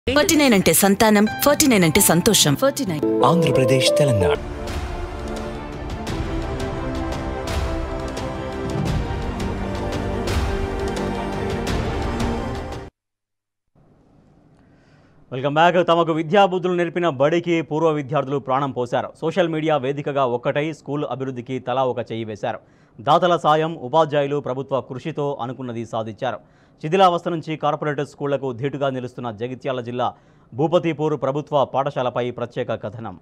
forty nine అంటే సంతానం forty nine అంటే సంతోషం forty nine Andhra Pradesh Telangana welcome back తమకు విద్యాబుద్ధులు నేర్పిన బడికి పూర్వ విద్యార్థులు ప్రాణం పోశారు సోషల్ మీడియా వేదికగా ఒక్కటై స్కూల్ అభివృద్ధికి తలా ఒక చెయ్యి వేశారు దాతల సాయం ఉపాధ్యాయులు ప్రభుత్వ కృషితో అనుకున్నది సాధించారు శిథిలావస్థ నుంచి కార్పొరేట్ స్కూళ్లకు ధీటుగా నిలుస్తున్న జగిత్యాల జిల్లా భూపతిపూర్ ప్రభుత్వ పాఠశాలపై ప్రత్యేక కథనం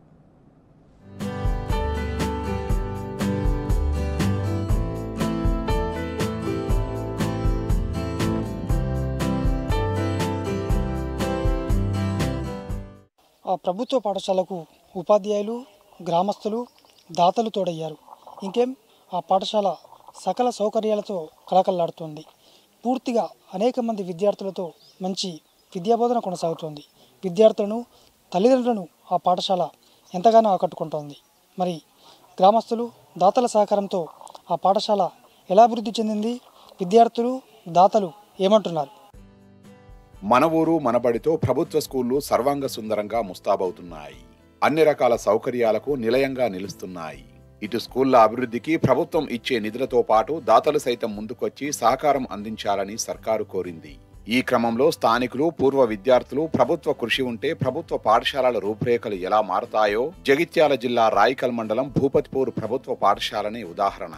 ఆ ప్రభుత్వ పాఠశాలకు ఉపాధ్యాయులు గ్రామస్తులు దాతలు తోడయ్యారు ఇంకేం ఆ పాఠశాల సకల సౌకర్యాలతో కలకల్లాడుతోంది పూర్తిగా అనేక మంది విద్యార్థులతో మంచి విద్యాబోధన కొనసాగుతోంది విద్యార్థులను తల్లిదండ్రులను ఆ పాఠశాల ఎంతగానో ఆకట్టుకుంటోంది మరి గ్రామస్తులు దాతల సహకారంతో ఆ పాఠశాల ఎలా అభివృద్ధి చెందింది విద్యార్థులు దాతలు ఏమంటున్నారు మన ఊరు మనబడితో ప్రభుత్వ స్కూళ్లు సర్వాంగ సుందరంగా ముస్తాబవుతున్నాయి అన్ని రకాల సౌకర్యాలకు నిలయంగా నిలుస్తున్నాయి ఇటు స్కూళ్ల అభివృద్ధికి ప్రభుత్వం ఇచ్చే నిధులతో పాటు దాతలు సైతం ముందుకొచ్చి సహకారం అందించాలని సర్కారు కోరింది ఈ క్రమంలో స్థానికులు పూర్వ విద్యార్థులు ప్రభుత్వ కృషి ఉంటే ప్రభుత్వ పాఠశాలల రూపురేఖలు ఎలా మారతాయో జగిత్యాల జిల్లా రాయికల్ మండలం భూపతిపూర్ ప్రభుత్వ పాఠశాలనే ఉదాహరణ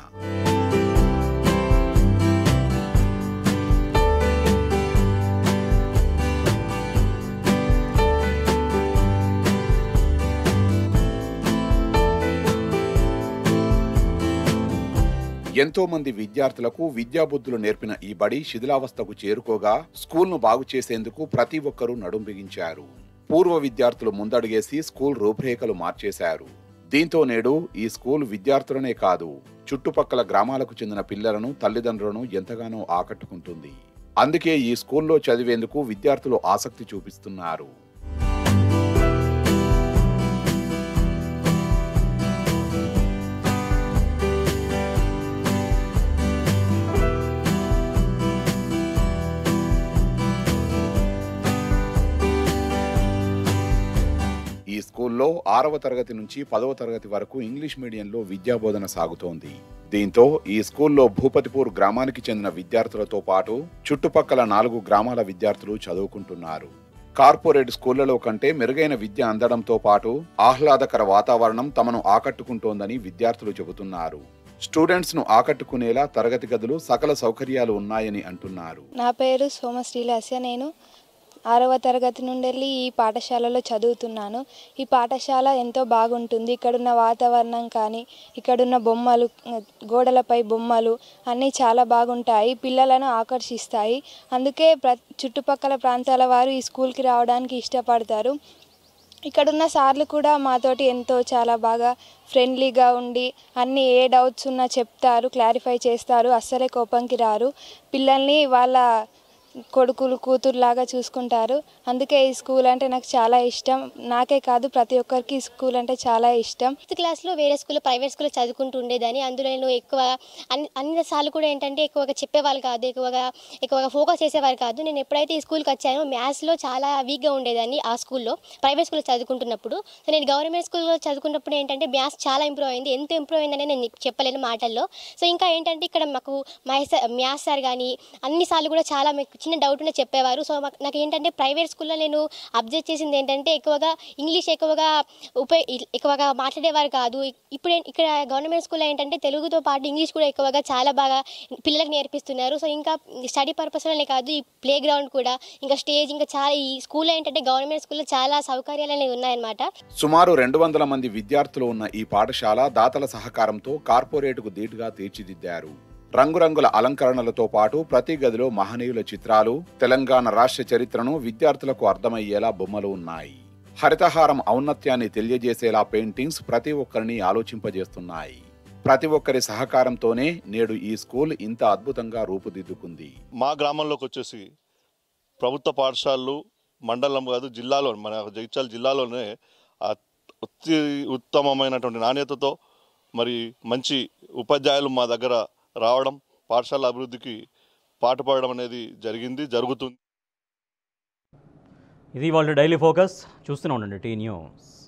ఎంతో మంది విద్యార్థులకు విద్యాబుద్ధులు నేర్పిన ఈ బడి శిథిలావస్థకు చేరుకోగా స్కూల్ను బాగు చేసేందుకు ప్రతి ఒక్కరూ నడుం బిగించారు పూర్వ విద్యార్థులు ముందడుగేసి స్కూల్ రూపురేఖలు మార్చేశారు దీంతో నేడు ఈ స్కూల్ విద్యార్థులనే కాదు చుట్టుపక్కల గ్రామాలకు చెందిన పిల్లలను తల్లిదండ్రులను ఎంతగానో ఆకట్టుకుంటుంది అందుకే ఈ స్కూల్లో చదివేందుకు విద్యార్థులు ఆసక్తి చూపిస్తున్నారు ఈ స్కూల్లో ఆరవ తరగతి నుంచి పదవ తరగతి వరకు ఇంగ్లీష్ మీడియంలో విద్యాబోధన సాగుతోంది దీంతో ఈ స్కూల్లో భూపతిపూర్ గ్రామానికి చెందిన విద్యార్థులతో పాటు చుట్టుపక్కల నాలుగు గ్రామాల విద్యార్థులు చదువుకుంటున్నారు కార్పొరేట్ స్కూళ్లలో కంటే మెరుగైన విద్య అందడంతో పాటు ఆహ్లాదకర వాతావరణం తమను ఆకట్టుకుంటోందని విద్యార్థులు చెబుతున్నారు స్టూడెంట్స్ ను ఆకట్టుకునేలా తరగతి గదులు సకల సౌకర్యాలు ఉన్నాయని అంటున్నారు నా పేరు సోమశ్రీలాస్య నేను ఆరవ తరగతి నుండి వెళ్ళి ఈ పాఠశాలలో చదువుతున్నాను ఈ పాఠశాల ఎంతో బాగుంటుంది ఇక్కడున్న వాతావరణం కానీ ఇక్కడున్న బొమ్మలు గోడలపై బొమ్మలు అన్నీ చాలా బాగుంటాయి పిల్లలను ఆకర్షిస్తాయి అందుకే ప్ర చుట్టుపక్కల ప్రాంతాల వారు ఈ స్కూల్కి రావడానికి ఇష్టపడతారు ఇక్కడున్న సార్లు కూడా మాతోటి ఎంతో చాలా బాగా ఫ్రెండ్లీగా ఉండి అన్ని ఏ డౌట్స్ ఉన్నా చెప్తారు క్లారిఫై చేస్తారు అస్సలే కోపంకి రారు పిల్లల్ని వాళ్ళ కొడుకులు కూతురులాగా చూసుకుంటారు అందుకే ఈ స్కూల్ అంటే నాకు చాలా ఇష్టం నాకే కాదు ప్రతి ఒక్కరికి ఈ స్కూల్ అంటే చాలా ఇష్టం ఫిఫ్త్ క్లాస్లో వేరే స్కూల్లో ప్రైవేట్ స్కూల్లో చదువుకుంటూ ఉండేదాన్ని అందులో నేను ఎక్కువ అన్ని అన్ని సార్లు కూడా ఏంటంటే ఎక్కువగా చెప్పేవాళ్ళు కాదు ఎక్కువగా ఎక్కువగా ఫోకస్ చేసేవారు కాదు నేను ఎప్పుడైతే ఈ స్కూల్కి వచ్చానో మ్యాథ్స్లో చాలా వీక్గా ఉండేదాన్ని ఆ స్కూల్లో ప్రైవేట్ స్కూల్లో చదువుకుంటున్నప్పుడు సో నేను గవర్నమెంట్ స్కూల్లో చదువుకున్నప్పుడు ఏంటంటే మ్యాథ్స్ చాలా ఇంప్రూవ్ అయింది ఎంత ఇంప్రూవ్ అయిందని నేను నీకు చెప్పలేను మాటల్లో సో ఇంకా ఏంటంటే ఇక్కడ మాకు మహేష్ మ్యాథ్స్ సార్ కానీ అన్నిసార్లు కూడా చాలా మీకు చిన్న డౌట్ ఉంటే చెప్పేవారు సో మాకు నాకు ఏంటంటే ప్రైవేట్ స్కూల్లో నేను అబ్జర్వ్ చేసింది ఏంటంటే ఎక్కువగా ఇంగ్లీష్ ఎక్కువగా ఉపయోగ ఎక్కువగా మాట్లాడేవారు కాదు ఇప్పుడు ఏం- ఇక్కడ గవర్నమెంట్ స్కూల్లో ఏంటంటే తెలుగుతో పాటు ఇంగ్లీష్ కూడా ఎక్కువగా చాలా బాగా పిల్లలకు నేర్పిస్తున్నారు సో ఇంకా స్టడీ పర్పస్లోనే కాదు ఈ ప్లే గ్రౌండ్ కూడా ఇంకా స్టేజ్ ఇంకా చాలా ఈ స్కూల్లో ఏంటంటే గవర్నమెంట్ స్కూల్లో చాలా సౌకర్యాలు అనేవి ఉన్నాయన్నమాట సుమారు రెండు వందల మంది విద్యార్థులు ఉన్న ఈ పాఠశాల దాతల సహకారంతో కార్పొరేటుకు ధీటుగా తీర్చిదిద్దారు రంగురంగుల అలంకరణలతో పాటు ప్రతి గదిలో మహనీయుల చిత్రాలు తెలంగాణ రాష్ట్ర చరిత్రను విద్యార్థులకు అర్థమయ్యేలా బొమ్మలు ఉన్నాయి హరితహారం ఔన్నత్యాన్ని తెలియజేసేలా పెయింటింగ్స్ ప్రతి ఒక్కరిని ఆలోచింపజేస్తున్నాయి ప్రతి ఒక్కరి సహకారంతోనే నేడు ఈ స్కూల్ ఇంత అద్భుతంగా రూపుదిద్దుకుంది మా గ్రామంలోకి వచ్చేసి ప్రభుత్వ పాఠశాలలు మండలం కాదు జిల్లాలో మన జగిత్యాల జిల్లాలోనే అతి ఉత్తమమైనటువంటి నాణ్యతతో మరి మంచి ఉపాధ్యాయులు మా దగ్గర రావడం పాఠశాల అభివృద్ధికి పాటుపడడం అనేది జరిగింది జరుగుతుంది ఇది వాళ్ళ డైలీ ఫోకస్ చూస్తూనే ఉండండి టీ న్యూస్